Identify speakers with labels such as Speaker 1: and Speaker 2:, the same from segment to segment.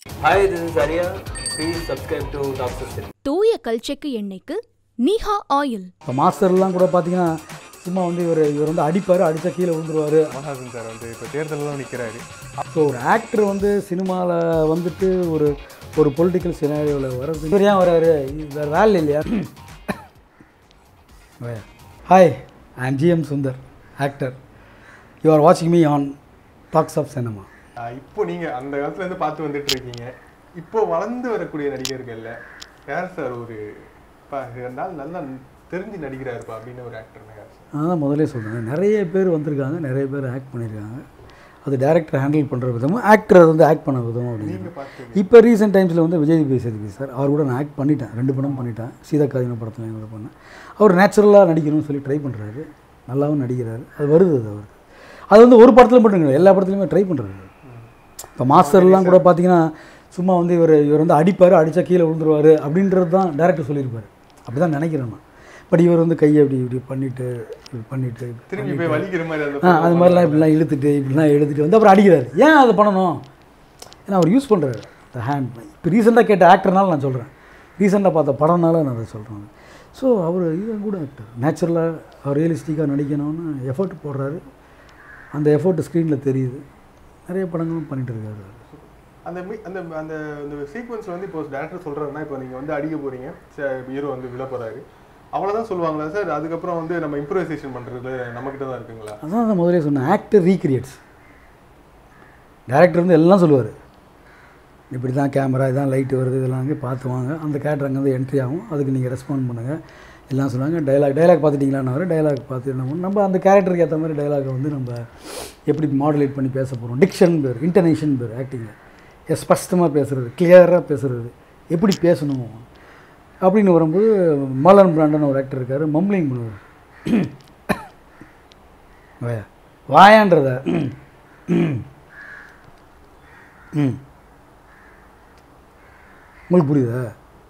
Speaker 1: Hi, this is Arya. Please subscribe to Doctor City.
Speaker 2: தூய கல்ச்செக்கு எண்ணெய்க்கு நீஹா oil
Speaker 3: இப்போ மாஸ்டர்லாம் கூட பார்த்தீங்கன்னா சும்மா வந்து இவர் இவர் வந்து அடிப்பார் அடித்தா கீழே விழுந்துருவார்
Speaker 4: கமல்ஹாசன் சார் வந்து இப்போ தேர்தலில் நிற்கிறாரு
Speaker 3: ஸோ ஒரு ஆக்டர் வந்து சினிமாவில் வந்துட்டு ஒரு ஒரு பொலிட்டிக்கல் சினாரியோவில் வர்றது இவர் ஏன் வராரு இது வேறு வேலை இல்லையா hi I am GM Sundar actor you are வாட்சிங் me on talks of cinema
Speaker 4: இப்போ நீங்கள் அந்த காலத்துலேருந்து பார்த்து வந்துட்டு இருக்கீங்க இப்போ வளர்ந்து வரக்கூடிய நடிகர்கள்ல யார் சார் ஒரு இப்போ இருந்தாலும் நல்லா தெரிஞ்சு நடிக்கிறாருப்பா அப்படின்னு ஒரு ஆக்டர் யார் சார்
Speaker 3: அதான் முதலே சொல்கிறேன் நிறைய பேர் வந்திருக்காங்க நிறைய பேர் ஆக்ட் பண்ணியிருக்காங்க அது டேரக்டர் ஹேண்டில் பண்ணுற விதமும் ஆக்டர் வந்து ஆக்ட் பண்ண விதமும்
Speaker 4: நீங்கள்
Speaker 3: அப்படிங்கிறது
Speaker 4: பார்த்து
Speaker 3: இப்போ ரீசெண்ட் டைம்ஸில் வந்து விஜய் பி சேதுபதி சார் அவர் கூட நான் ஆக்ட் பண்ணிட்டேன் ரெண்டு படம் பண்ணிட்டேன் சீதாக்காதின படத்தில் என்னோட பண்ணேன் அவர் நேச்சுரலாக நடிக்கணும்னு சொல்லி ட்ரை பண்ணுறாரு நல்லாவும் நடிக்கிறாரு அது வருது அது அவருக்கு அது வந்து ஒரு படத்தில் மட்டும் கிடையாது எல்லா படத்துலையுமே ட்ரை பண்ணுறாரு இப்போ மாஸ்டர்லாம் கூட பார்த்தீங்கன்னா சும்மா வந்து இவர் இவர் வந்து அடிப்பார் அடித்தா கீழே விழுந்துருவார் அப்படின்றது தான் டேரக்டர் சொல்லியிருப்பார் அப்படி தான் நினைக்கிறேன் நான் பட் இவர் வந்து கையை அப்படி இப்படி பண்ணிவிட்டு இப்படி பண்ணிவிட்டு
Speaker 4: திரும்பி போய் வலிக்கிற மாதிரி அந்த
Speaker 3: ஆ அது மாதிரிலாம் இப்படிலாம் இழுத்துட்டு இப்படிலாம் எடுத்துட்டு வந்து அப்புறம் அடிக்கிறாரு ஏன் அதை பண்ணணும் ஏன்னா அவர் யூஸ் பண்ணுறாரு இந்த ஹேண்ட் இப்போ ரீசெண்டாக கேட்ட ஆக்டர்னால நான் சொல்கிறேன் ரீசெண்டாக பார்த்த படம்னால நான் அதை சொல்கிறேன் ஸோ அவர் இது கூட ஆக்டர் நேச்சுரலாக அவர் ரியலிஸ்டிக்காக நடிக்கணும்னு எஃபர்ட் போடுறாரு அந்த எஃபர்ட் ஸ்க்ரீனில் தெரியுது நிறைய படங்களும் பண்ணிட்டு இருக்காரு
Speaker 4: அந்த மி- அந்த அந்த அந்த சீக்வன்ஸ் வந்து இப்போ டேரக்டர் சொல்றாருன்னா இப்போ நீங்கள் வந்து அடிக்க போறீங்க ஹீரோ வந்து விழ போறாரு அவ்வளோதான் சொல்லுவாங்களா சார் அதுக்கப்புறம் வந்து நம்ம இம்ப்ரூவைசேஷன் பண்ணுறது நம்மக்கிட்ட தான் இருக்குங்களா
Speaker 3: அதான் நான் முதலே சொன்னேன் ஆக்டர் ரீக்ரியேட்ஸ் டேரக்டர் வந்து எல்லாம் சொல்லுவார் இப்படி தான் கேமரா இதான் லைட் வருது இதெல்லாம் அங்கே பார்த்து வாங்க அந்த கேரக்டர் அங்கே வந்து என்ட்ரி ஆகும் அதுக்கு நீங்கள் ரெஸ்பாண்ட் பண்ணுங்கள் எல்லாம் சொல்லுவாங்க டைலாக் டைலாக் பார்த்துட்டிங்களான்னு வரும் டைலாக் பார்த்து என்ன பண்ணணும் நம்ம அந்த கேரக்டருக்கு ஏற்ற மாதிரி டைலாகை வந்து நம்ம எப்படி மாடுலேட் பண்ணி பேச போகிறோம் டிக்ஷன் பேர் இன்டர்னேஷன் பேர் ஆக்டிங்கில் ஸ்பஷ்டமாக பேசுகிறது கிளியராக பேசுகிறது எப்படி பேசணும் அப்படின்னு வரும்போது மலன் பிராண்டன் ஒரு ஆக்டர் இருக்கார் மம்லிங் பண்ணுவார் வாயா வாயான்றத ம் உங்களுக்கு புரியுதா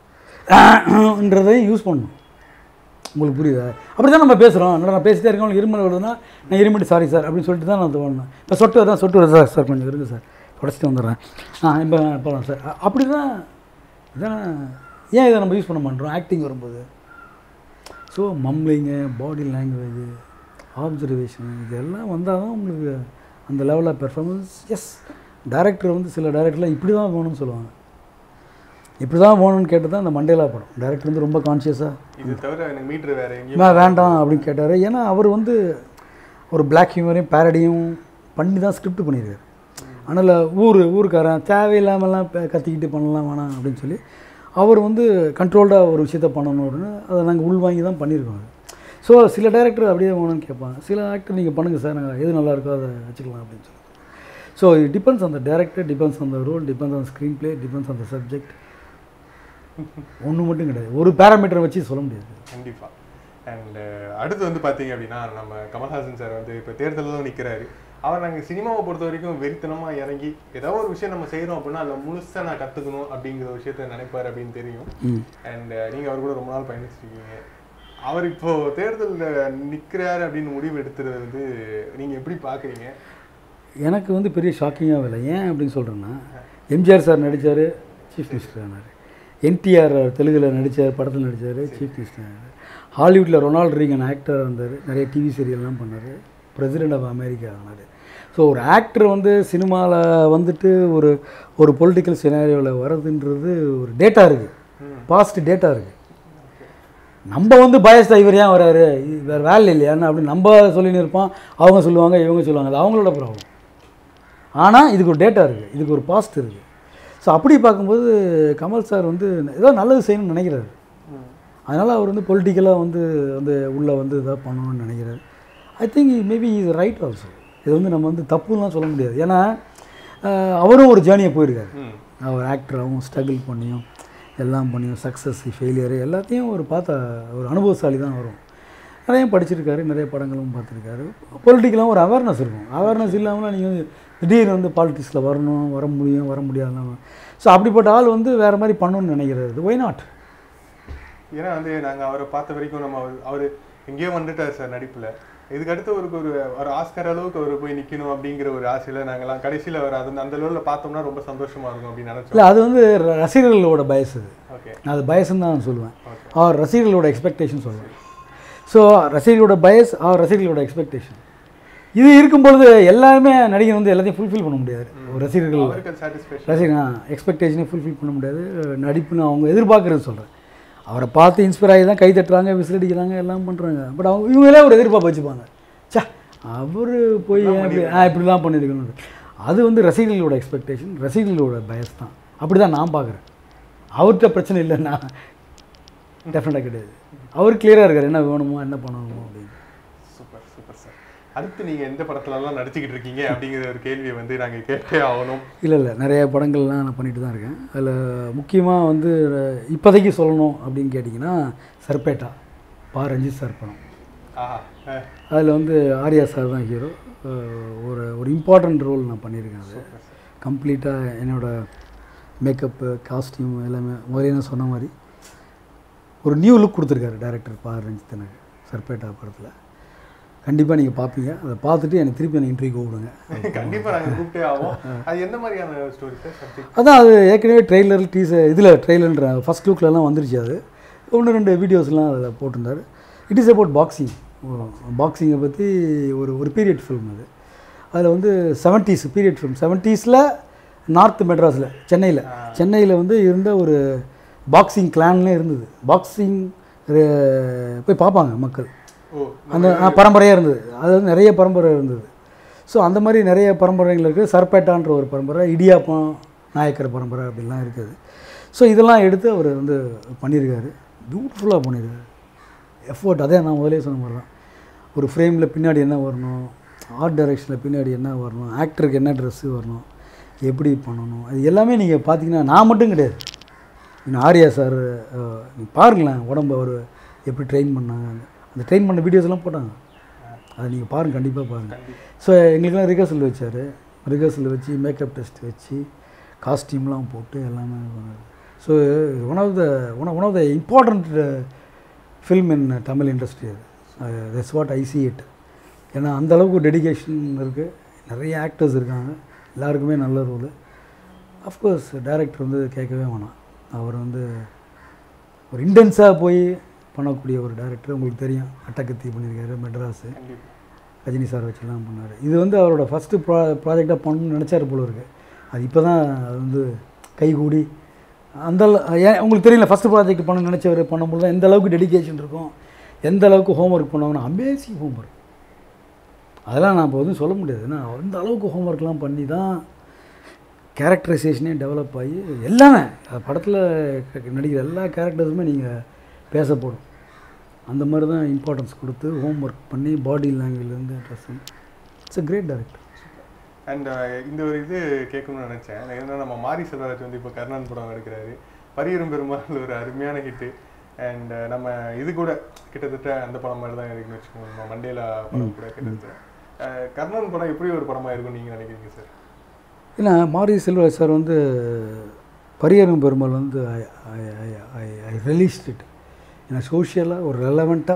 Speaker 3: ன்றதையும் யூஸ் பண்ணணும் உங்களுக்கு புரியுதா அப்படி தான் நம்ம பேசுகிறோம் என்னடா நான் பேசிட்டே இருக்கேன் உங்களுக்கு இருமல் வருதுன்னா நான் இருமிட்டு சாரி சார் அப்படின்னு சொல்லிட்டு தான் நான் தோணும் இப்போ சொட்டு வருதா சொட்டு வருது சார் சார் கொஞ்சம் இருக்கு சார் உடச்சிட்டு வந்துடுறேன் ஆ இப்போ போகலாம் சார் அ- அப்படி தான் இதான் ஏன் இதை நம்ம யூஸ் பண்ண மாட்டோம் ஆக்டிங் வரும்போது ஸோ மம்லிங்கு பாடி லாங்குவேஜ் ஆப்சர்வேஷன் இதெல்லாம் வந்தால் தான் உங்களுக்கு அந்த லெவலில் பெர்ஃபார்மன்ஸ் எஸ் டேரக்டர் வந்து சில டேரக்டர்லாம் இப்படி தான் போகணும்னு சொல்லுவாங்க இப்படி தான் போகணும்னு கேட்டு தான் அந்த மண்டேலா படம் டேரக்டர் வந்து ரொம்ப கான்ஷியஸாக
Speaker 4: இது தவிர எனக்கு மீட்ரு வேற எங்கேயும்
Speaker 3: நான் வேண்டாம் அப்படின்னு கேட்டார் ஏன்னா அவர் வந்து ஒரு பிளாக் ஹியூமரையும் பேரடியும் பண்ணி தான் ஸ்கிரிப்ட் பண்ணியிருக்காரு அதனால் ஊர் ஊருக்காரன் தேவையில்லாமலாம் பே- கத்திக்கிட்டு பண்ணலாம் வேணாம் அப்படின்னு சொல்லி அவர் வந்து கண்ட்ரோல்டாக ஒரு விஷயத்த பண்ணணும் அப்படின்னு அதை நாங்கள் உள்வாங்கி தான் பண்ணியிருக்கோம் ஸோ சில டேரக்டர் அப்படியே வேணும்னு கேட்பாங்க சில ஆக்டர் நீங்கள் பண்ணுங்கள் சார் நாங்கள் எது நல்லா இருக்கோ அதை வச்சுக்கலாம் அப்படின்னு சொல்லி so it depends on the director depends on the role depends on screenplay depends on the subject ஒன்று மட்டும் கிடையாது ஒரு பேராமீட்டரை வச்சு சொல்ல முடியாது
Speaker 4: கண்டிப்பா அண்ட் அடுத்து வந்து பாத்தீங்க அப்படின்னா நம்ம கமல்ஹாசன் சார் வந்து இப்போ தேர்தலில் நிற்கிறாரு அவர் நாங்கள் சினிமாவை பொறுத்த வரைக்கும் வெறித்தனமா இறங்கி ஏதாவது ஒரு விஷயம் நம்ம செய்றோம் அப்படின்னா அதில் முழுசா நான் கத்துக்கணும் அப்படிங்கிற ஒரு விஷயத்த நினைப்பாரு அப்படின்னு தெரியும் அண்ட் நீங்க அவர் கூட ரொம்ப நாள் பயணிச்சிருக்கீங்க அவர் இப்போ தேர்தலில் நிற்கிறாரு அப்படின்னு முடிவு எடுத்துறது வந்து நீங்க எப்படி பாக்குறீங்க
Speaker 3: எனக்கு வந்து பெரிய ஷாக்கிங்காக இல்லை ஏன் அப்படின்னு சொல்கிறேன்னா எம்ஜிஆர் சார் நடித்தார் சீஃப் மினிஸ்டர் ஆனார் என்டிஆர் தெலுங்கில் நடித்தார் படத்தில் நடித்தார் சீஃப் மினிஸ்டர் ஆனார் ஹாலிவுட்டில் ரொனால்ட் ரீகன் ஆக்டராக இருந்தார் நிறைய டிவி சீரியல்லாம் பண்ணார் பிரசிடென்ட் ஆஃப் அமெரிக்கா ஆனார் ஸோ ஒரு ஆக்டர் வந்து சினிமாவில் வந்துட்டு ஒரு ஒரு பொலிட்டிக்கல் சினாரியோவில் வர்றதுன்றது ஒரு டேட்டா இருக்குது பாஸ்ட் டேட்டா இருக்குது நம்ம வந்து பயஸ்டா இவர் ஏன் வராரு இது வேறு வேலை இல்லையான்னு அப்படி நம்ம சொல்லின்னு இருப்போம் அவங்க சொல்லுவாங்க இவங்க சொல்லுவாங்க அது அவங்களோட ப்ராப்ளம் ஆனால் இதுக்கு ஒரு டேட்டா இருக்குது இதுக்கு ஒரு பாஸ்ட் இருக்குது ஸோ அப்படி பார்க்கும்போது கமல் சார் வந்து ஏதோ நல்லது செய்யணும்னு நினைக்கிறாரு அதனால் அவர் வந்து பொலிட்டிக்கலாக வந்து வந்து உள்ளே வந்து இதாக பண்ணணும்னு நினைக்கிறாரு I think maybe is right also இது வந்து நம்ம வந்து தப்புலாம் சொல்ல முடியாது ஏன்னா அஹ், அவரும் ஒரு ஜேர்னியை போயிருக்காரு
Speaker 4: ம்
Speaker 3: அவர் ஆக்டராகவும் ஸ்ட்ரகிள் பண்ணியும் எல்லாம் பண்ணியும் சக்ஸஸ் ஃபெயிலியர் எல்லாத்தையும் ஒரு பார்த்த ஒரு அனுபவசாலி தான் வரும் நிறைய படிச்சிருக்காரு நிறைய படங்களும் பார்த்துருக்காரு பொலிட்டிக்கலாகவும் ஒரு அவேர்னஸ் இருக்கும் அவேர்னஸ் இல்லாமல் நீங்கள் வந்து திடீர்னு வந்து பாலிடிக்ஸில் வரணும் வர முடியும் வர முடியாதுலாம் ஸோ அப்படிப்பட்ட ஆள் வந்து வேறு மாதிரி பண்ணணும்னு நினைக்கிறது ஒய் நாட்
Speaker 4: ஏன்னா வந்து நாங்க அவரை பார்த்த வரைக்கும் நம்ம அவர் அவர் எங்கேயோ வந்துட்டார் சார் நடிப்புல இதுக்கு அடுத்து ஒரு ஒரு ஒரு ஆஸ்கர் அளவுக்கு அவர் போய் நிக்கணும் அப்படிங்கிற ஒரு ஆசையில நாங்கெல்லாம் கடைசியில அவர் அது அந்த லெவலில் பார்த்தோம்னா ரொம்ப சந்தோஷமா இருக்கும் அப்படின்னு
Speaker 3: இல்லை
Speaker 4: நினைச்சோம்
Speaker 3: அது வந்து ர- ரசிகர்களோட பயஸ் அது
Speaker 4: ஓகே
Speaker 3: நான் அது பயஸ்ன்னு தான் சொல்லுவேன்
Speaker 4: Okay.
Speaker 3: அவர் ரசிகர்களோட எக்ஸ்பெக்டேஷன் சொல்லுவேன் ஸோ ரசிகர்களோட பயஸ் அவர் ரசிகர்களோட எக்ஸ்பெக்டேஷன் இது இருக்கும்பொழுது எல்லாருமே நடிகர் வந்து எல்லாத்தையும் ஃபுல்ஃபில் பண்ண முடியாது ஒரு ரசிகர்கள்
Speaker 4: அவருக்கு சாட்டிஸ்ஃபேக்ஷன்
Speaker 3: ரசிகர் எக்ஸ்பெக்டேஷனே ஃபுல்ஃபில் பண்ண முடியாது நடிப்புன்னு அவங்க எதிர்பார்க்குறது சொல்கிறேன் அவரை பார்த்து இன்ஸ்பயர் ஆகி தான் கை தட்டுறாங்க விசில் அடிக்கிறாங்க எல்லாம் பண்ணுறாங்க பட் அவங்க இவங்களே ஒரு எதிர்பார்ப்பு வச்சுப்பாங்க சே அவர் போய் ஏன் இப்படி ஆ இப்படிலாம் பண்ணியிருக்கணும் அது வந்து ரசிகர்களோட எக்ஸ்பெக்டேஷன் ரசிகர்களோட பயஸ் தான் அப்படி தான் நான் பார்க்குறேன் அவர்கிட்ட பிரச்சனை இல்லைன்னா டெஃபினட்டாக கிடையாது அவர் கிளியராக இருக்கார் என்ன வேணுமோ என்ன பண்ணணுமோ அப்படின்னு
Speaker 4: சூப்பர் சூப்பர் சார் அடுத்து நீங்க எந்த படத்துல எல்லாம் நடிச்சுக்கிட்டு இருக்கீங்க அப்படிங்கிற ஒரு கேள்வியை வந்து நாங்க கேட்டே ஆகணும்
Speaker 3: இல்லை இல்லை நிறைய படங்கள்லாம் நான் பண்ணிட்டு தான் இருக்கேன் அதில் முக்கியமாக வந்து இப்போதைக்கு சொல்லணும் அப்படின்னு கேட்டிங்கன்னா சர்பேட்டா பா ரஞ்சித் சார் படம்
Speaker 4: ஆஹா அஹ்,
Speaker 3: அதில் வந்து ஆர்யா சார் தான் ஹீரோ ஒரு ஒரு இம்பார்ட்டண்ட் ரோல் நான் பண்ணியிருக்கேன் அது கம்ப்ளீட்டாக என்னோட மேக்கப்பு காஸ்டியூம் எல்லாமே முதலே நான் சொன்ன மாதிரி ஒரு நியூ லுக் கொடுத்துருக்காரு டேரக்டர் பா ரஞ்சித் எனக்கு சர்பேட்டா படத்தில் கண்டிப்பாக நீங்கள் பார்ப்பீங்க அதை பார்த்துட்டு எனக்கு திருப்பி எனக்கு இன்டர்வியூ கூப்பிடுங்க
Speaker 4: கண்டிப்பா நாங்க கூப்பிட்டே ஆகும் அது எந்த மாதிரியான ஸ்டோரி சார் சப்ஜெக்ட்
Speaker 3: அதான் அது ஏற்கனவே ட்ரெய்லர் டீசர் இதில் ட்ரெய்லர்ன்ற ஃபஸ்ட் லுக்லலாம் வந்துருச்சு அது ஒன்று ரெண்டு வீடியோஸ்லாம் அதில் போட்டிருந்தாரு இட் இஸ் அபவுட் பாக்ஸிங் பாக்ஸிங்கை பற்றி ஒரு ஒரு பீரியட் ஃபிலிம் அது அதில் வந்து செவன்ட்டீஸ் பீரியட் ஃபிலிம் செவன்ட்டீஸில் நார்த் மெட்ராஸில் சென்னையில் சென்னையில் வந்து இருந்த ஒரு பாக்ஸிங் கிளான்லே இருந்தது பாக்ஸிங் போய் பார்ப்பாங்க மக்கள்
Speaker 4: ஓ
Speaker 3: அந்த பரம்பரையாக இருந்தது அது வந்து நிறைய பரம்பரை இருந்தது ஸோ அந்த மாதிரி நிறைய பரம்பரைகள் இருக்குது சர்பேட்டான்ற ஒரு பரம்பரை இடியாப்பம் நாயக்கர் பரம்பரை அப்படிலாம் இருக்குது ஸோ இதெல்லாம் எடுத்து அவர் வந்து பண்ணியிருக்காரு பியூட்டிஃபுல்லாக பண்ணியிருக்காரு எஃபோர்ட் அதே நான் முதலே சொன்ன மாதிரி தான் ஒரு ஃப்ரேமில் பின்னாடி என்ன வரணும் ஆர்ட் டைரக்ஷனில் பின்னாடி என்ன வரணும் ஆக்டருக்கு என்ன ட்ரெஸ்ஸு வரணும் எப்படி பண்ணணும் அது எல்லாமே நீங்கள் பார்த்தீங்கன்னா நான் மட்டும் கிடையாது இன்னும் ஆர்யா சார் நீ பாருங்களேன் உடம்பு அவர் எப்படி ட்ரெயின் பண்ணாங்க அந்த ட்ரெயின் பண்ண வீடியோஸ்லாம் போட்டாங்க அதை நீங்கள் பாருங்கள் கண்டிப்பாக பாருங்கள் ஸோ எங்களுக்கெல்லாம் ரிஹர்சல் வச்சார் ரிஹர்சல் வச்சு மேக்கப் டெஸ்ட் வச்சு காஸ்டியூம்லாம் போட்டு எல்லாமே பண்ணாரு so one of the one one of the important film in Tamil industry அது that's what I see it ஏன்னா அந்த அளவுக்கு டெடிகேஷன் இருக்குது நிறைய ஆக்டர்ஸ் இருக்காங்க எல்லாருக்குமே நல்ல ரோல் அஃப்கோர்ஸ் டைரக்டர் வந்து கேட்கவே வேணாம் அவர் வந்து ஒரு இன்டென்ஸாக போய் பண்ணக்கூடிய ஒரு டைரக்டர் உங்களுக்கு தெரியும் அட்டகத்தி பண்ணியிருக்காரு மெட்ராஸு
Speaker 4: கண்டிப்பா
Speaker 3: ரஜினி சார் வச்சுலாம் பண்ணார் இது வந்து அவரோட ஃபஸ்ட்டு ப்ரா ப்ராஜெக்டாக பண்ணணும்னு நினச்சாரு போல இருக்கு அது இப்போ தான் அது வந்து கைகூடி அந்த அள- ஏன் உங்களுக்கு தெரியல ஃபஸ்ட்டு ப்ராஜெக்ட் பண்ண நினச்சவர் பண்ணும்போது தான் எந்த அளவுக்கு டெடிகேஷன் இருக்கும் எந்த அளவுக்கு ஹோம்ஒர்க் பண்ணுவாங்கன்னா அமேசிங் ஹோம்ஒர்க் அதெல்லாம் நான் இப்போ வந்து சொல்ல முடியாது ஏன்னா அந்த அளவுக்கு ஹோம்ஒர்க்லாம் பண்ணி தான் கேரக்டரைசேஷனே டெவலப் ஆகி எல்லாமே படத்தில் நடிக்கிற எல்லா கேரக்டர்ஸுமே நீங்கள் பேசப்படும் அந்த மாதிரி தான் இம்பார்ட்டன்ஸ் கொடுத்து ஹோம்ஒர்க் பண்ணி பாடி லாங்குவேஜ்லேருந்து dressing it's a great director
Speaker 4: and இந்த ஒரு இது கேட்கணும்னு நினைச்சேன் ஏன்னா நம்ம மாரி செல்வராஜ் வந்து இப்போ கர்ணன் படம் எடுக்கிறாரு பரியரும் பெருமாள் ஒரு அருமையான ஹிட்டு அண்ட் நம்ம இது கூட கிட்டத்தட்ட அந்த படம் மாதிரி தான் இருக்குன்னு வச்சுக்கோங்க நம்ம மண்டேலா படம் கூட கிட்டத்தட்ட அஹ் கர்ணன் படம் எப்படி ஒரு படமா இருக்கும்னு நீங்க நினைக்கிறீங்க சார்
Speaker 3: ஏன்னா மாரி செல்வராஜ் சார் வந்து பரியரும் பெருமாள் வந்து ஐ ரிலீஸ்ட் இட் ஏன்னா சோஷியலாக ஒரு ரெலவெண்ட்டாக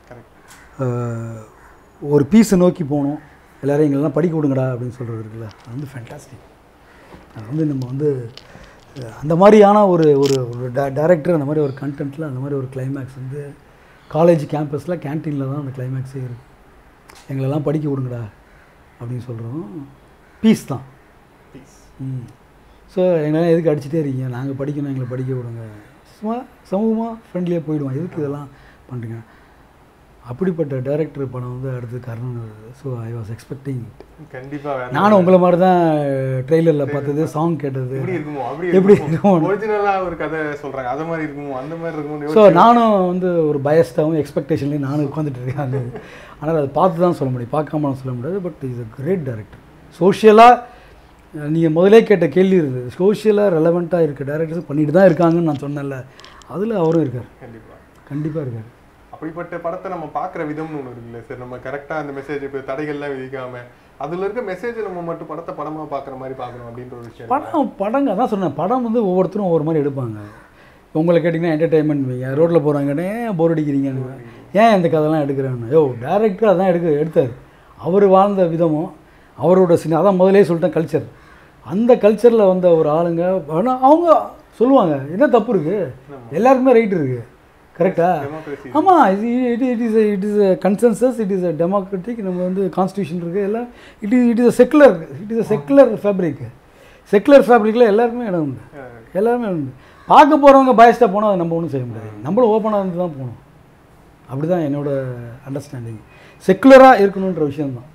Speaker 4: கரெக்ட்
Speaker 3: ஒரு பீஸை நோக்கி போகணும் எல்லாரும் எங்களெல்லாம் படிக்க விடுங்கடா அப்படின்னு சொல்கிறது இருக்குல்ல அது வந்து ஃபேண்டாஸ்டிக் அது வந்து நம்ம வந்து அஹ், அந்த மாதிரியான ஒரு ஒரு ஒரு டேரக்டர் அந்த மாதிரி ஒரு கண்டென்ட்டில் அந்த மாதிரி ஒரு கிளைமேக்ஸ் வந்து காலேஜ் கேம்பஸில் கேன்டீனில் தான் அந்த கிளைமேக்ஸே இருக்குது எங்களெல்லாம் படிக்க விடுங்கடா அப்படின்னு சொல்கிறதும் பீஸ் தான்
Speaker 4: பீஸ்
Speaker 3: ம் ஸோ எங்களால் எதுக்கு அடிச்சுட்டே இருக்கீங்க நாங்கள் படிக்கணும் எங்களை படிக்க விடுங்க சும்மா சமூகமாக ஃப்ரெண்ட்லியாக போயிடுவோம் எதுக்கு இதெல்லாம் பண்ணுறீங்க அப்படிப்பட்ட டைரக்டர் படம் வந்து அடுத்து Karnan so I was expecting
Speaker 4: கண்டிப்பா வேற
Speaker 3: நானும் உங்களை மாதிரி தான் ட்ரெய்லரில் பார்த்தது சாங் கேட்டது
Speaker 4: எப்படி இருக்குமோ அப்படி
Speaker 3: எப்படி
Speaker 4: இருக்குமோ
Speaker 3: இருக்குமோ?
Speaker 4: ஒரிஜினலா ஒரு கதை சொல்றாங்க அது மாதிரி இருக்குமோ அந்த மாதிரி இருக்குமோ
Speaker 3: ஸோ நானும் வந்து ஒரு பயஸ்டாகவும் எக்ஸ்பெக்டேஷன்லேயும் நானும் உட்காந்துட்டு இருக்கேன் அந்த இது. ஆனால் அதை பார்த்து தான் சொல்ல முடியும் பார்க்காம சொல்ல முடியாது but is a great director சோஷியலாக நீங்கள் முதலே கேட்ட கேள்வி இருந்தது சோஷியலாக ரெலவெண்ட்டாக இருக்க டேரக்டர்ஸ் பண்ணிட்டு தான் இருக்காங்கன்னு நான் சொன்னேன்ல அதில் அவரும் இருக்கார்
Speaker 4: கண்டிப்பா
Speaker 3: கண்டிப்பாக இருக்கார்
Speaker 4: அப்படிப்பட்ட படத்தை நம்ம பார்க்குற விதம்னு ஒன்று இருக்குல்ல சார் நம்ம கரெக்டாக அந்த மெசேஜ் இப்போ தடைகள்லாம் விதிக்காம அதுல இருக்க மெசேஜ் நம்ம மட்டும் படத்தை படமா பார்க்குற மாதிரி பார்க்கணும் அப்படின்ற ஒரு விஷயம்
Speaker 3: படம் படங்க அதான் சொன்னேன் படம் வந்து ஒவ்வொருத்தரும் ஒவ்வொரு மாதிரி எடுப்பாங்க உங்களை கேட்டிங்கன்னா என்டர்டைன்மெண்ட் வைங்க ரோட்டில் போகிறாங்கன்னே போர் அடிக்கிறீங்கன்னு ஏன் இந்த கதைலாம் எடுக்கிறேன்னு யோ டேரக்டர் அதான் எடுக்க எடுத்தார் அவர் வாழ்ந்த விதமும் அவரோட சின்ன அதான் முதலே சொல்லிட்டேன் கல்ச்சர் அந்த கல்ச்சரில் வந்த ஒரு ஆளுங்க ஆனால் அவங்க சொல்லுவாங்க என்ன தப்பு இருக்குது எல்லாருக்குமே ரைட் இருக்குது கரெக்டா
Speaker 4: Democracy.
Speaker 3: ஆமாம் இது it it is it is a consensus it is a democratic நம்ம வந்து கான்ஸ்டியூஷன் இருக்குது எல்லாம் it is it is a secular it is a secular fabric secular ஃபேப்ரிக்கில் எல்லாருக்குமே இடம் உண்டு எல்லாருமே உண்டு பார்க்க போகிறவங்க பயஸ்டாக போனால் அதை நம்ம ஒன்றும் செய்ய முடியாது நம்மளும் ஓப்பனாக இருந்து தான் போகணும் அப்படி தான் என்னோட அண்டர்ஸ்டாண்டிங் செக்குலராக இருக்கணுன்ற விஷயம்தான்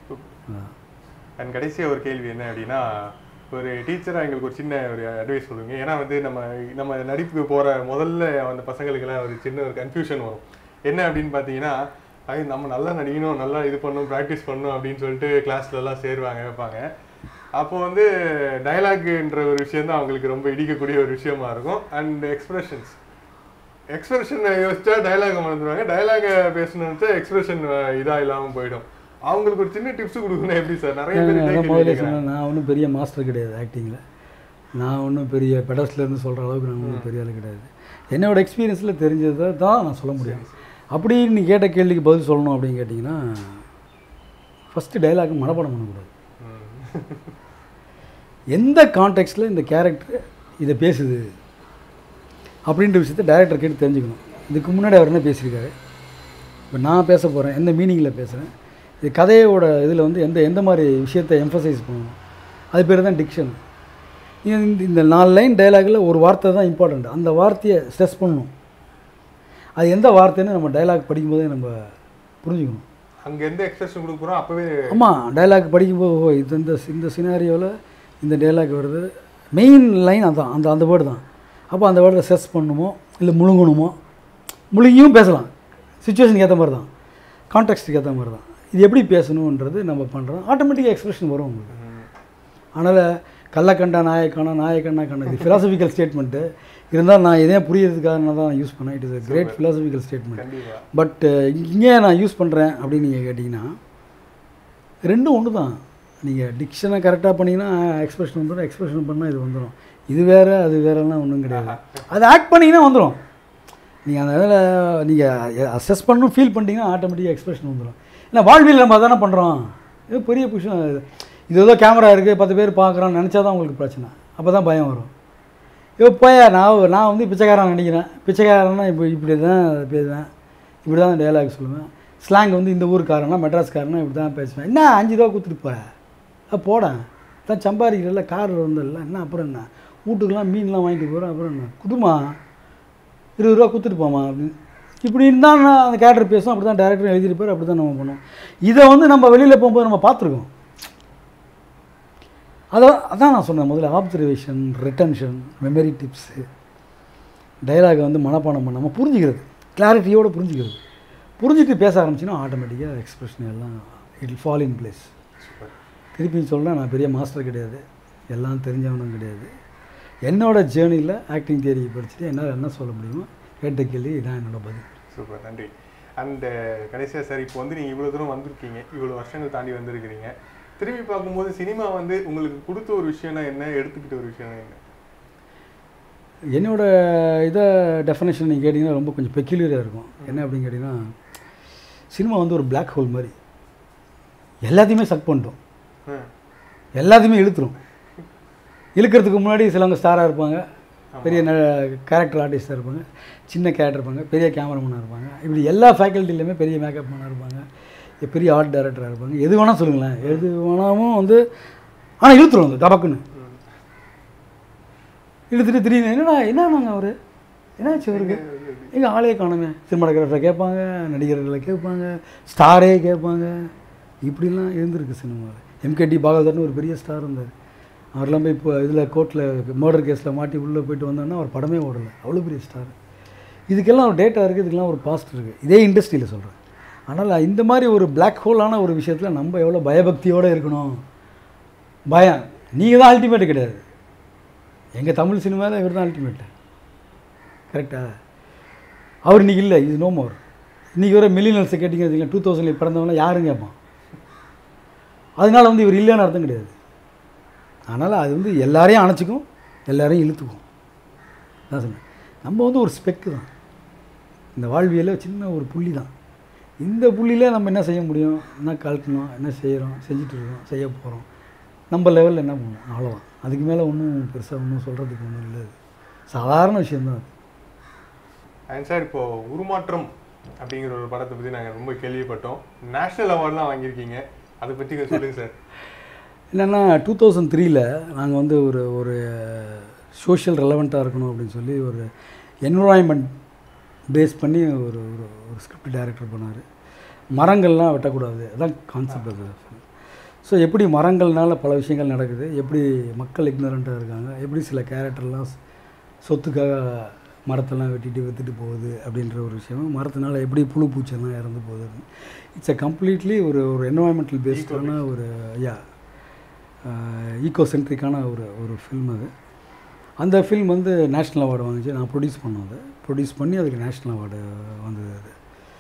Speaker 4: அண்ட் கடைசியாக ஒரு கேள்வி என்ன அப்படின்னா ஒரு டீச்சராக எங்களுக்கு ஒரு சின்ன ஒரு அட்வைஸ் சொல்லுங்க ஏன்னா வந்து நம்ம நம்ம நடிப்புக்கு போகிற முதல்ல அந்த பசங்களுக்கெல்லாம் ஒரு சின்ன ஒரு கன்ஃபியூஷன் வரும் என்ன அப்படின்னு பார்த்தீங்கன்னா ஐயோ நம்ம நல்லா நடிக்கணும் நல்லா இது பண்ணணும் ப்ராக்டிஸ் பண்ணணும் அப்படின்னு சொல்லிட்டு கிளாஸ்ல எல்லாம் சேருவாங்க வைப்பாங்க அப்போ வந்து டயலாக்ன்ற ஒரு விஷயம் தான் அவங்களுக்கு ரொம்ப இடிக்கக்கூடிய ஒரு விஷயமா இருக்கும் அண்ட் எக்ஸ்பிரஷன்ஸ் எக்ஸ்பிரஷன் யோசிச்சா டயலாக் மறந்துடுவாங்க டயலாக பேசணும்னு எக்ஸ்பிரஷன் இதா இல்லாம போயிடும் அவங்களுக்கு ஒரு சின்ன டிப்ஸ் கொடுக்கணும் எப்படி சார் நிறைய பேர் இதே
Speaker 3: அதான்
Speaker 4: கேள்வி
Speaker 3: முதல்ல
Speaker 4: கேட்கறாங்க.
Speaker 3: சொன்னேன் நான் ஒன்றும் பெரிய மாஸ்டர் கிடையாது ஆக்டிங்கில் நான் ஒன்றும் பெரிய பெடஸ்லேருந்து சொல்கிற அளவுக்கு நான் ஒன்றும் பெரிய ஆள் கிடையாது என்னோட எக்ஸ்பீரியன்ஸில் தெரிஞ்சதை தான் நான் சொல்ல முடியும் அப்படி நீ கேட்ட கேள்விக்கு பதில் சொல்லணும் அப்படின்னு கேட்டிங்கன்னா ஃபஸ்ட்டு டைலாக் மனப்பாடம் பண்ணக்கூடாது
Speaker 4: ம்.
Speaker 3: எந்த கான்டெக்ஸ்டில் இந்த கேரக்டர் இதை பேசுது அப்படின்ற விஷயத்தை டைரக்டர் கேட்டு தெரிஞ்சுக்கணும் இதுக்கு முன்னாடி அவர் என்ன பேசியிருக்காரு இப்போ நான் பேச போகிறேன் எந்த மீனிங்கில் பேசுகிறேன் இது கதையோட இதில் வந்து எந்த எந்த மாதிரி விஷயத்தை எம்ஃபசைஸ் பண்ணணும் அது பேர் தான் டிக்ஷன் இந்த இந்த நாலு லைன் டைலாகில் ஒரு வார்த்தை தான் இம்பார்ட்டண்ட் அந்த வார்த்தையை ஸ்ட்ரெஸ் பண்ணணும் அது எந்த வார்த்தைன்னு நம்ம டைலாக் படிக்கும்போதே நம்ம புரிஞ்சுக்கணும்
Speaker 4: அங்க எந்த எக்ஸ்பிரஷன் கொடுக்க போறோம் அப்பவே
Speaker 3: ஆமாம் டைலாக் படிக்கும்போது ஓ இது இந்த இந்த சினாரியோவில் இந்த டைலாக் வருது மெயின் லைன் அதான் அந்த அந்த வேர்டு தான் அப்போ அந்த வேர்டை செஸ் பண்ணணுமோ இல்லை முழுங்கணுமோ முழுங்கியும் பேசலாம் சுச்சுவேஷனுக்கு ஏற்ற மாதிரி தான் கான்டெக்ட்டுக்கு ஏற்ற மாதிரி தான் இது எப்படி பேசணுன்றது நம்ம பண்ணுறோம் ஆட்டோமேட்டிக்காக எக்ஸ்பிரஷன் வரும் உங்களுக்கு அதனால் கள்ளக்கண்டா நாயக்கானா நாயக்கண்ணா கண்ணா இது ஃபிலாசபிக்கல் ஸ்டேட்மெண்ட்டு இருந்தால் நான் இதே புரியறதுக்காக நான் தான் யூஸ் பண்ணேன் it is a great philosophical statement
Speaker 4: கண்டிப்பா
Speaker 3: பட் இங்கே நான் யூஸ் பண்ணுறேன் அப்படின்னு நீங்கள் கேட்டிங்கன்னா ரெண்டும் ஒன்று தான் நீங்கள் டிக்ஷனை கரெக்டாக பண்ணிங்கன்னா எக்ஸ்பிரஷன் வந்துடும் எக்ஸ்பிரஷன் பண்ணால் இது வந்துடும் இது வேறு அது வேறெல்லாம் ஒன்றும் கிடையாது அது ஆக்ட் பண்ணிங்கன்னா வந்துடும் நீங்கள் அந்த இதில் நீங்கள் அசஸ் பண்ணணும் ஃபீல் பண்ணிட்டீங்கன்னா ஆட்டோமேட்டிக்காக எக்ஸ்பிரஷன் வந்துடும் ஏன்னா வாழ்வியல் நம்ம அதானே பண்ணுறோம் இது பெரிய விஷயம் இது இது ஏதோ கேமரா இருக்குது பத்து பேர் பார்க்குறோம் நினச்சா தான் உங்களுக்கு பிரச்சனை அப்போ தான் பயம் வரும் இப்போ போய் நான் நான் வந்து பிச்சைக்காரன் நினைக்கிறேன் பிச்சைக்காரன்னா இப்போ இப்படி தான் பேசுவேன் இப்படி தான் டைலாக் சொல்லுவேன் ஸ்லாங் வந்து இந்த ஊருக்காரனா மெட்ராஸ்காரனா இப்படி தான் பேசுவேன் என்ன அஞ்சு ரூபா கொடுத்துட்டு போகிறேன் அது போடேன் தான் சம்பாதிக்கிறல கார் வந்ததில்ல என்ன அப்புறம் என்ன வீட்டுக்கெல்லாம் மீன்லாம் வாங்கிட்டு போகிறேன் அப்புறம் என்ன குதுமா இருபது ரூபா கொடுத்துட்டு போமா அப்படின்னு இப்படின்னு தான் நான் அந்த கேரக்டர் பேசுவோம் அப்படி தான் டேரக்டர் எழுதியிருப்பார் அப்படி தான் நம்ம பண்ணுவோம் இதை வந்து நம்ம வெளியில் போகும்போது நம்ம பார்த்துருக்கோம் அதான் அதான் நான் சொன்னேன் முதல்ல ஆப்சர்வேஷன் ரிட்டன்ஷன் மெமரி டிப்ஸு டைலாகை வந்து மனப்பாடம் பண்ணாமல் புரிஞ்சுக்கிறது கிளாரிட்டியோடு புரிஞ்சுக்கிறது புரிஞ்சுட்டு பேச ஆரம்பிச்சின்னா ஆட்டோமேட்டிக்காக எக்ஸ்பிரஷன் எல்லாம் இட் ஃபால் இன் பிளேஸ் திருப்பி சொல்கிறேன் நான் பெரிய மாஸ்டர் கிடையாது எல்லாம் தெரிஞ்சவனும் கிடையாது என்னோட ஜேர்னியில் ஆக்டிங் தியரி படிச்சுட்டு என்னால் என்ன சொல்ல முடியுமோ கேட்ட கேள்வி இதான் என்னோட பதில்
Speaker 4: சூப்பர் நன்றி அண்ட் கடைசியா சார் இப்போ வந்து நீங்க இவ்வளவு தூரம் வந்திருக்கீங்க இவ்வளவு வருஷங்கள் தாண்டி வந்திருக்கிறீங்க திரும்பி பார்க்கும்போது சினிமா வந்து உங்களுக்கு கொடுத்த ஒரு விஷயம்னா என்ன எடுத்துக்கிட்ட ஒரு விஷயம்னா என்ன
Speaker 3: என்னோட இதை டெஃபனேஷன் நீங்கள் கேட்டிங்கன்னா ரொம்ப கொஞ்சம் பெக்யூலியராக இருக்கும் என்ன அப்படின்னு கேட்டிங்கன்னா சினிமா வந்து ஒரு Black ஹோல் மாதிரி எல்லாத்தையுமே சக் பண்ணிட்டோம்
Speaker 4: ம்.
Speaker 3: எல்லாத்தையுமே இழுத்துரும் இழுக்கிறதுக்கு முன்னாடி சிலவங்க ஸ்டாராக இருப்பாங்க பெரிய கேரக்டர் ஆர்டிஸ்டாக இருப்பாங்க சின்ன கேரக்டர் இருப்பாங்க பெரிய கேமராமேனாக இருப்பாங்க இப்படி எல்லா ஃபேக்கல்ட்டிலையுமே பெரிய மேக்கப் மேனாக இருப்பாங்க பெரிய ஆர்ட் டைரக்டராக இருப்பாங்க எது வேணால் சொல்லுங்களேன் எது வேணாலும் வந்து ஆனால் இழுத்துரும் அந்த டபக்குன்னு இழுத்துட்டு திடீர்னு என்னடா என்ன நாங்கள் அவர் என்னாச்சு அவருக்கு எங்கள் ஆளே காணுமே சினிமாட்டோகிராஃபரை கேட்பாங்க நடிகர்களை கேட்பாங்க ஸ்டாரே கேட்பாங்க இப்படிலாம் இருந்திருக்கு சினிமாவில் எம்கேடி பாகவதர்னு ஒரு பெரிய ஸ்டார் இருந்தார் அவரெல்லாம் போய் இப்போ இதில் கோர்ட்டில் மர்டர் கேஸில் மாட்டி உள்ளே போயிட்டு வந்தோன்னா அவர் படமே ஓடலை அவ்வளோ பெரிய ஸ்டார் இதுக்கெல்லாம் ஒரு டேட்டா இருக்குது இதுக்கெல்லாம் ஒரு பாஸ்ட் இருக்குது இதே இண்டஸ்ட்ரியில் சொல்கிறேன் ஆனால் இந்த மாதிரி ஒரு Black ஹோலான ஒரு விஷயத்தில் நம்ம எவ்வளோ பயபக்தியோடு இருக்கணும் பயம் நீங்கள் தான் அல்டிமேட் கிடையாது எங்கள் தமிழ் சினிமாவில் இவர் தான் அல்டிமேட்டு கரெக்டா அவர் இன்றைக்கி இல்லை இது நோ மோர் இன்றைக்கி வர மில்லியனர்ஸை கேட்டிங்க வச்சுக்கலாம் டூ தௌசண்ட்ல பிறந்தவங்களாம் யாரும் கேட்பான் அதனால வந்து இவர் இல்லைன்னு அர்த்தம் கிடையாது அதனால் அது வந்து எல்லாரையும் அணைச்சிக்கும் எல்லாரையும் இழுத்துக்கும் தான் சொன்னேன் நம்ம வந்து ஒரு ஸ்பெக்கு தான் இந்த வாழ்வியலில் சின்ன ஒரு புள்ளி தான் இந்த புள்ளியில் நம்ம என்ன செய்ய முடியும் என்ன கலட்டணும் என்ன செய்கிறோம் செஞ்சுட்டு இருக்கோம் செய்ய போகிறோம் நம்ம லெவலில் என்ன பண்ணுவோம் அவ்வளோதான் அதுக்கு மேலே ஒன்றும் பெருசாக ஒன்றும் சொல்கிறதுக்கு ஒன்றும் இல்லை அது சாதாரண விஷயம்தான் அது
Speaker 4: அண்ட் சார் இப்போ உருமாற்றம் அப்படிங்கிற ஒரு படத்தை பத்தி நாங்க ரொம்ப கேள்விப்பட்டோம் நேஷனல் அவார்ட்லாம் வாங்கியிருக்கீங்க அதை பத்தி கொஞ்சம் சொல்லுங்க சார்
Speaker 3: என்னென்னா டூ தௌசண்ட் த்ரீல நாங்கள் வந்து ஒரு ஒரு சோஷியல் ரெலவெண்ட்டாக இருக்கணும் அப்படின்னு சொல்லி ஒரு என்விரான்மெண்ட் பேஸ் பண்ணி ஒரு ஒரு ஒரு ஸ்கிரிப்ட் டைரக்டர் பண்ணார் மரங்கள்லாம் வெட்டக்கூடாது அதான் கான்செப்ட் அது ஸோ எப்படி மரங்கள்னால பல விஷயங்கள் நடக்குது எப்படி மக்கள் இக்னரண்ட்டாக இருக்காங்க எப்படி சில கேரக்டர்லாம் சொத்துக்காக மரத்தெல்லாம் வெட்டிட்டு விற்றுட்டு போகுது அப்படின்ற ஒரு விஷயம் மரத்தினால எப்படி புழு பூச்செல்லாம் இறந்து போகுது இட்ஸ் a கம்ப்ளீட்லி ஒரு ஒரு என்வாயன்மெண்டல் பேஸ்டான ஒரு யா ஈகோ சென்ட்ரிக்கான ஒரு ஒரு ஃபில்ம் அது அந்த ஃபில்ம் வந்து நேஷ்னல் அவார்டு வாங்குச்சு நான் ப்ரொடியூஸ் பண்ணோம் அதை ப்ரொடியூஸ் பண்ணி அதுக்கு நேஷ்னல் அவார்டு வந்தது அது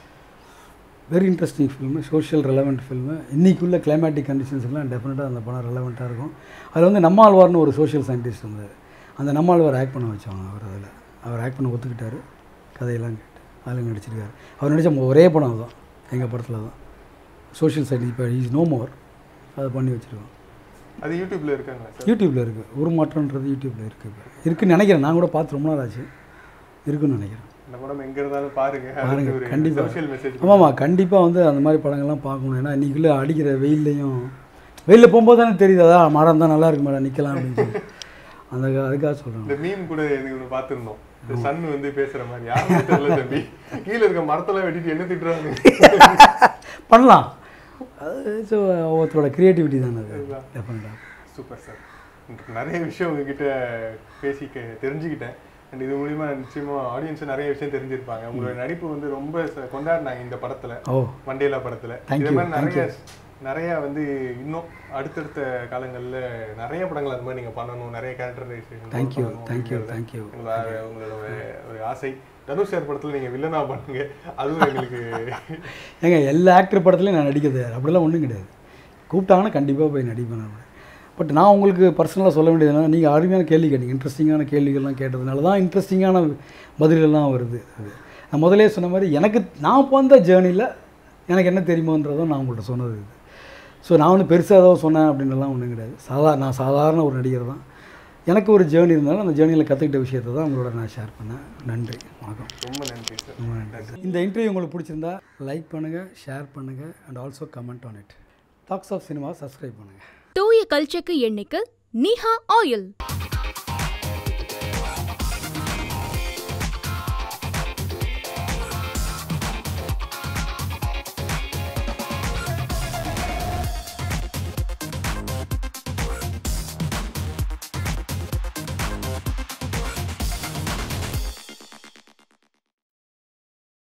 Speaker 3: very interesting film social relevant film இன்றைக்குள்ள கிளைமேட்டிக் கண்டிஷன்ஸ்லாம் டெஃபினட்டாக அந்த படம் ரெலவெண்ட்டாக இருக்கும் அதில் வந்து நம்மாழ்வார்னு ஒரு சோஷியல் சயின்டிஸ்ட் இருந்தார் அந்த நம்மாழ்வார் ஆக்ட் பண்ண வச்சாங்க அவர் அதில் அவர் ஆக்ட் பண்ண ஒத்துக்கிட்டாரு கதையெல்லாம் கேட்டு அதில் நடிச்சிருக்காரு அவர் நடித்த ஒரே படம் அதுதான் எங்கள் படத்தில் தான் சோஷியல் சயின்டிஸ்ட் இப்போ இஸ் நோ மோர் அதை பண்ணி வச்சுருக்கோம்
Speaker 4: அது யூடியூப்ல இருக்காங்களா சார்
Speaker 3: யூடியூப்பில் இருக்குது உருமாற்றம்ன்றது யூடியூப்பில் இருக்குது இப்போ இருக்குன்னு நினைக்கிறேன் நான் கூட பார்த்து ரொம்ப நாள் ஆச்சு இருக்குன்னு நினைக்கிறேன்
Speaker 4: இந்த படம் எங்க இருந்தாலும் பாருங்க
Speaker 3: பாருங்க,
Speaker 4: அதுக்கு ஒரு
Speaker 3: கண்டிப்பா.
Speaker 4: சோஷியல் மெசேஜ்
Speaker 3: ஆமாம்மா கண்டிப்பாக வந்து அந்த மாதிரி படங்கள்லாம் பார்க்கணும் ஏன்னா இன்றைக்குள்ளே அடிக்கிற வெயில்லையும் வெயிலில் போகும்போது தானே தெரியுது அதான் மரம் தான் நல்லா இருக்கு மேடம் நிற்கலாம் அப்படின்னு சொல்லி அந்த அதுக்காக சொல்கிறேன்
Speaker 4: இந்த மீம் கூட எனக்கு ஒன்று பார்த்துருந்தோம் இந்த சன் வந்து பேசுற மாதிரி யாருமே தெரியல தம்பி கீழே இருக்க மரத்தெல்லாம் வெட்டிட்டு என்ன திட்டுறாங்க
Speaker 3: பண்ணலாம் அது ஸோ ஒருத்தரோட க்ரியேட்டிவிட்டி தானே அது டெஃபினட்டாக
Speaker 4: சூப்பர் சார் நிறைய விஷயம் உங்ககிட்ட பேசி கே- தெரிஞ்சுக்கிட்டேன் அண்ட் இது மூலியமா நிச்சயமா ஆடியன்ஸ் நிறைய விஷயம் தெரிஞ்சிருப்பாங்க உங்களோட நடிப்பு வந்து ரொம்ப ச- கொண்டாடினாங்க இந்த படத்துல
Speaker 3: ஓ
Speaker 4: மண்டேலா படத்துல
Speaker 3: Thank
Speaker 4: இதே
Speaker 3: you,
Speaker 4: மாதிரி
Speaker 3: thank
Speaker 4: நிறைய நிறைய வந்து இன்னும் அடுத்தடுத்த காலங்கள்ல நிறைய படங்கள் அது மாதிரி நீங்க பண்ணணும் நிறைய characterization
Speaker 3: Thank you, thank you, thank you.
Speaker 4: உங்களோட உங்களோட ஒரு- ஒரு ஆசை தனுஷ் சார் படத்துல நீங்க வில்லனா பண்ணுங்க அதுவும் எங்களுக்கு
Speaker 3: ஏங்க எல்லா ஆக்டர் படத்துலையும் நான் நடிக்க தயார் அப்படிலாம் ஒன்றும் கிடையாது கூப்பிட்டாங்கன்னா கண்டிப்பாக போய் நடிப்பேன் நான் பட் நான் உங்களுக்கு பர்சனலாக சொல்ல வேண்டியது என்னன்னா நீங்கள் அருமையான கேள்வி கேட்டீங்க இன்ட்ரெஸ்டிங்கான கேள்விகள்லாம் கேட்டதுனால தான் இன்ட்ரெஸ்டிங்கான பதிலெல்லாம் வருது அது நான் முதலே சொன்ன மாதிரி எனக்கு நான் போந்த ஜேர்னியில் எனக்கு என்ன தெரியுமோன்றதும் நான் உங்கள்கிட்ட சொன்னது இது ஸோ நான் ஒன்றும் பெருசாக ஏதோ சொன்னேன் அப்படின்றலாம் ஒன்றும் கிடையாது சாதா நான் சாதாரண ஒரு நடிகர் தான் எனக்கு ஒரு ஜேர்னி இருந்தாலும் அந்த ஜேர்னியில் கற்றுக்கிட்ட விஷயத்தை தான் உங்களோட நான் ஷேர் பண்ணேன் நன்றி வணக்கம்
Speaker 4: ரொம்ப நன்றி சார்
Speaker 3: ரொம்ப நன்றி இந்த இன்டர்வியூ உங்களுக்கு பிடிச்சிருந்தா லைக் பண்ணுங்கள் ஷேர் பண்ணுங்கள் and also comment on it talks of cinema subscribe பண்ணுங்கள்
Speaker 2: தூய கல்ச்சக்கு எண்ணெய்க்கு நீஹா ஆயில்